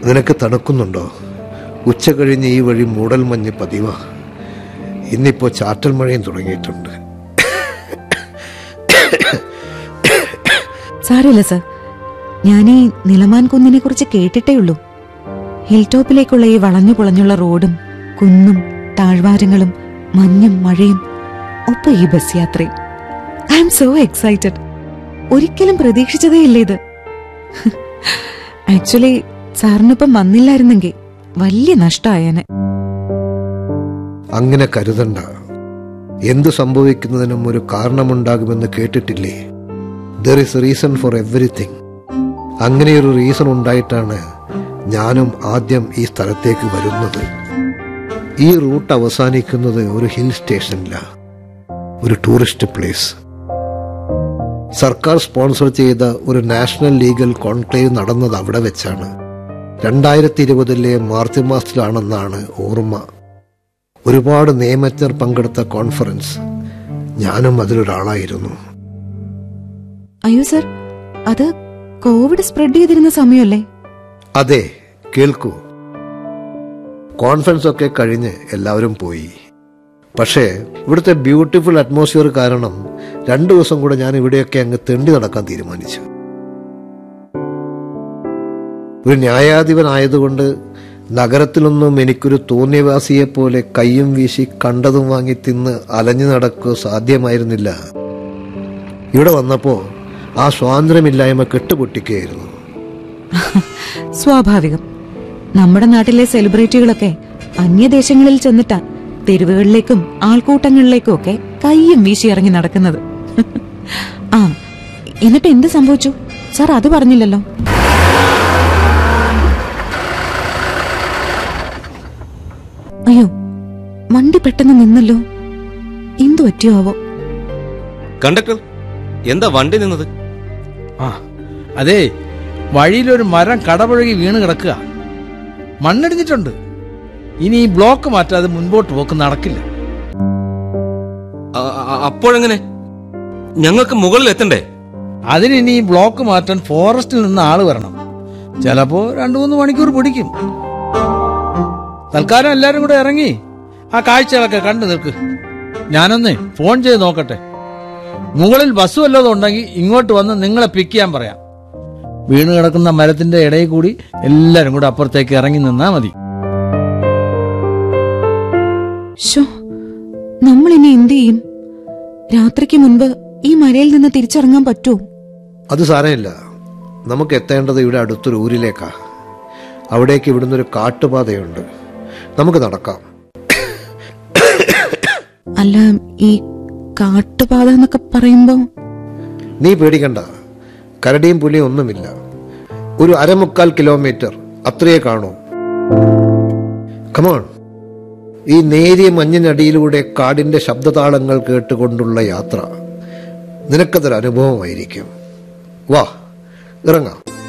നിനക്ക് തണുക്കുന്നുണ്ടോ ഉച്ച കഴിഞ്ഞ് ഈ വഴി മൂടൽ മഞ്ഞ് പതിവാ ഇന്നിപ്പോ ചാറ്റൽ മഴയും തുടങ്ങിയിട്ടുണ്ട് സാരമില്ല സർ ഞാൻ ഈ നിലമാൻ കുന്നിനെ കുറിച്ച് കേട്ടിട്ടേ ഉള്ളൂ ഹിൽ ടോപ്പിലേക്കുള്ള ഈ വളഞ്ഞു പുളഞ്ഞുള്ള റോഡും കുന്നും താഴ്വാരങ്ങളും മഞ്ഞും മഴയും ഒപ്പം ഈ ബസ് യാത്രയും ഐ എം സോ എക്സൈറ്റഡ് ഒരിക്കലും പ്രതീക്ഷിച്ചതേ ഇല്ല ഇത് ആക്ച്വലി സാറിനൊപ്പം വന്നില്ലായിരുന്നെങ്കിൽ വലിയ നഷ്ടമായേനെ അങ്ങനെ കരുതണ്ട എന്തു സംഭവിക്കുന്നതിനും ഒരു കാരണമുണ്ടാകുമെന്ന് കേട്ടിട്ടില്ലേ there is reason for everything അങ്ങനെയൊരു റീസൺ ഉണ്ടായിട്ടാണ് ഞാനും ആദ്യം ഈ സ്ഥലത്തേക്ക് വരുന്നത് ഈ റൂട്ട് അവസാനിക്കുന്നത് ഒരു ഹിൽ സ്റ്റേഷനില ഒരു ടൂറിസ്റ്റ് പ്ലേസ് സർക്കാർ സ്പോൺസർ ചെയ്ത ഒരു നാഷണൽ ലീഗൽ കോൺക്ലേവ് നടന്നത് അവിടെ വെച്ചാണ് രണ്ടായിരത്തി ഇരുപതിലെ മാർച്ച് മാസത്തിലാണെന്നാണ് ഓർമ്മ ഒരുപാട് നിയമജ്ഞർ പങ്കെടുത്ത കോൺഫറൻസ് ഞാനും അതിലൊരാളായിരുന്നു അയ്യോ സർ അത് കോവിഡ് സ്പ്രെഡ് ചെയ്തിരുന്ന സമയമല്ലേ അതെ കേൾക്കൂ കോൺഫറൻസ് ഒക്കെ കഴിഞ്ഞ് എല്ലാവരും പോയി പക്ഷേ ഇവിടുത്തെ ബ്യൂട്ടിഫുൾ അറ്റ്മോസ്ഫിയർ കാരണം രണ്ടു ദിവസം കൂടെ ഞാൻ ഇവിടെയൊക്കെ അങ്ങ് തെണ്ടി നടക്കാൻ തീരുമാനിച്ചു ഒരു ന്യായാധിപനായതുകൊണ്ട് നഗരത്തിലൊന്നും എനിക്കൊരു തോന്നിയവാസിയെ പോലെ കയ്യും വീശി കണ്ടതും വാങ്ങി തിന്ന് അലഞ്ഞു നടക്കുക സാധ്യമായിരുന്നില്ല ഇവിടെ വന്നപ്പോ ആ സ്വാതന്ത്ര്യമില്ലായ്മ കെട്ടുപൊട്ടിക്കുകയായിരുന്നു സ്വാഭാവികം നമ്മുടെ നാട്ടിലെ സെലിബ്രിറ്റികളൊക്കെ അന്യദേശങ്ങളിൽ ചെന്നിട്ടാ തെരുവുകളിലേക്കും ആൾക്കൂട്ടങ്ങളിലേക്കും ഒക്കെ കയ്യും വീശി ഇറങ്ങി നടക്കുന്നത് ആ എന്നിട്ട് എന്ത് സംഭവിച്ചു സാർ അത് പറഞ്ഞില്ലല്ലോ അയ്യോ വണ്ടി പെട്ടെന്ന് നിന്നല്ലോ എന്തു പറ്റിയോ ആവോ കണ്ടക്ടർ എന്താ വണ്ടി നിന്നത് ആ അതെ വഴിയിലൊരു മരം കടപുഴകി വീണ് കിടക്കുക മണ്ണിടിഞ്ഞിട്ടുണ്ട് ഇനി ഈ ബ്ലോക്ക് മാറ്റാതെ മുൻപോട്ട് പോക്ക് നടക്കില്ല അ- അ- അപ്പോഴെങ്ങനെ ഞങ്ങൾക്ക് മുകളിൽ എത്തണ്ടേ അതിന് ഇനി ഈ ബ്ലോക്ക് മാറ്റാൻ ഫോറസ്റ്റിൽ നിന്ന് ആള് വരണം ചിലപ്പോ രണ്ടു മൂന്ന് മണിക്കൂർ പിടിക്കും തൽക്കാലം എല്ലാരും കൂടെ ഇറങ്ങി ആ കാഴ്ചകളൊക്കെ കണ്ടു നിൽക്ക് ഞാനൊന്ന് ഫോൺ ചെയ്ത് നോക്കട്ടെ മുകളിൽ ബസ് വല്ലതും ഉണ്ടെങ്കിൽ ഇങ്ങോട്ട് വന്ന് നിങ്ങളെ പിക്ക് ചെയ്യാൻ പറയാം വീണ് കിടക്കുന്ന മരത്തിന്റെ ഇടയിൽ കൂടി എല്ലാരും കൂടെ അപ്പുറത്തേക്ക് ഇറങ്ങി നിന്നാ മതി ഷോ നമ്മൾ ഇനി എന്ത് ചെയ്യും രാത്രിക്ക് മുൻപ് ഈ മലയിൽ നിന്ന് തിരിച്ചിറങ്ങാൻ പറ്റുമോ അത് സാരമില്ല നമുക്ക് എത്തേണ്ടത് ഇവിടെ അടുത്തൊരു ഊരിലേക്കാ അവിടേക്ക് ഇവിടുന്ന് ഒരു കാട്ടുപാതയുണ്ട് നമുക്ക് നടക്കാം അല്ല ഈ കാട്ടുപാത എന്നൊക്കെ പറയുമ്പോ നീ പേടിക്കണ്ട കരടിയും പുലിയും ഒന്നുമില്ല ഒരു അരമുക്കാൽ കിലോമീറ്റർ അത്രയേ കാണൂ കമോൺ ഈ നേരിയ മഞ്ഞിനടിയിലൂടെ കാടിന്റെ ശബ്ദതാളങ്ങൾ കേട്ടുകൊണ്ടുള്ള യാത്ര നിനക്കതൊരു അനുഭവമായിരിക്കും വാ ഇറങ്ങാം